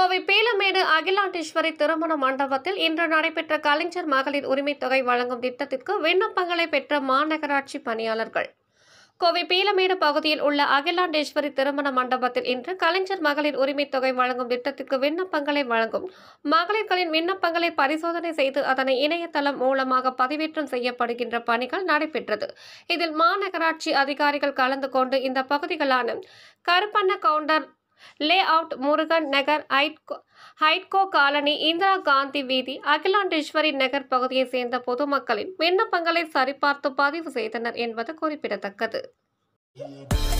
கோவை பீலமேடு அகிலாண்டேஸ்வரி திருமண மண்டபத்தில் இன்று நடைபெற்ற கலைஞர் மகளிர் உரிமைத் தொகை வழங்கும் திட்டத்திற்கு விண்ணப்பங்களை பெற்ற மாநகராட்சி பணியாளர்கள் கோவை பீலமேடு பகுதியில் உள்ள அகிலாண்டேஸ்வரி திருமண மண்டபத்தில் இன்று கலைஞர் மகளிர் உரிமைத் தொகை வழங்கும் திட்டத்திற்கு விண்ணப்பங்களை வழங்கும் மகளிர்களின் விண்ணப்பங்களை பரிசோதனை செய்து அதனை இணையதளம் மூலமாக பதிவேற்றம் செய்யப்படுகின்ற பணிகள் நடைபெற்றது இதில் மாநகராட்சி அதிகாரிகள் கலந்து கொண்டு இந்த பகுதிகளான கருப்பண்ண கவுண்டர் லே அவுட் முருகன் நகர் ஹைட்கோ ஹைட்கோ காலனி இந்திரா காந்தி வீதி அகிலாண்டேஸ்வரி நகர் பகுதியைச் சேர்ந்த பொதுமக்களின் விண்ணப்பங்களை சரிபார்த்து பதிவு செய்தனர் என்பது குறிப்பிடத்தக்கது